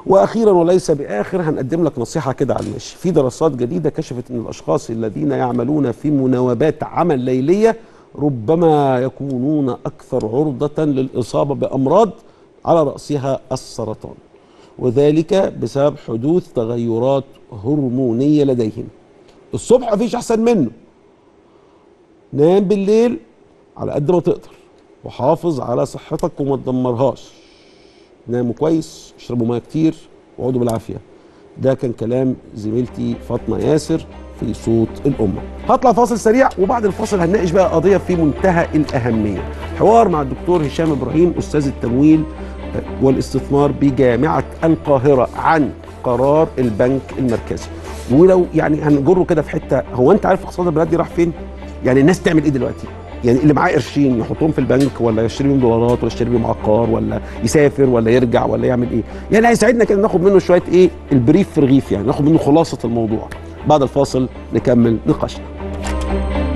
واخيرا وليس باخر هنقدم لك نصيحه كده على المشي في دراسات جديده كشفت ان الاشخاص الذين يعملون في مناوبات عمل ليليه ربما يكونون اكثر عرضه للاصابه بامراض على راسها السرطان وذلك بسبب حدوث تغيرات هرمونيه لديهم الصبح مفيش احسن منه نام بالليل على قد ما تقدر وحافظ على صحتك وما تدمرهاش ناموا كويس اشربوا ميه كتير واقعدوا بالعافيه ده كان كلام زميلتي فاطمه ياسر في صوت الامه هطلع فاصل سريع وبعد الفاصل هنناقش بقى قضيه في منتهى الاهميه حوار مع الدكتور هشام ابراهيم استاذ التمويل والاستثمار بجامعه القاهره عن قرار البنك المركزي ولو يعني هنجره كده في حته هو انت عارف اقتصاد البلد دي راح فين يعني الناس تعمل ايه دلوقتي يعني اللي معاه قرشين يحطهم في البنك ولا يشتري بيهم دولارات ولا يشتري بيهم عقار ولا يسافر ولا يرجع ولا يعمل ايه يعني هيساعدنا كده ناخد منه شويه ايه البريف في رغيف يعني ناخد منه خلاصه الموضوع بعد الفاصل نكمل نقاشنا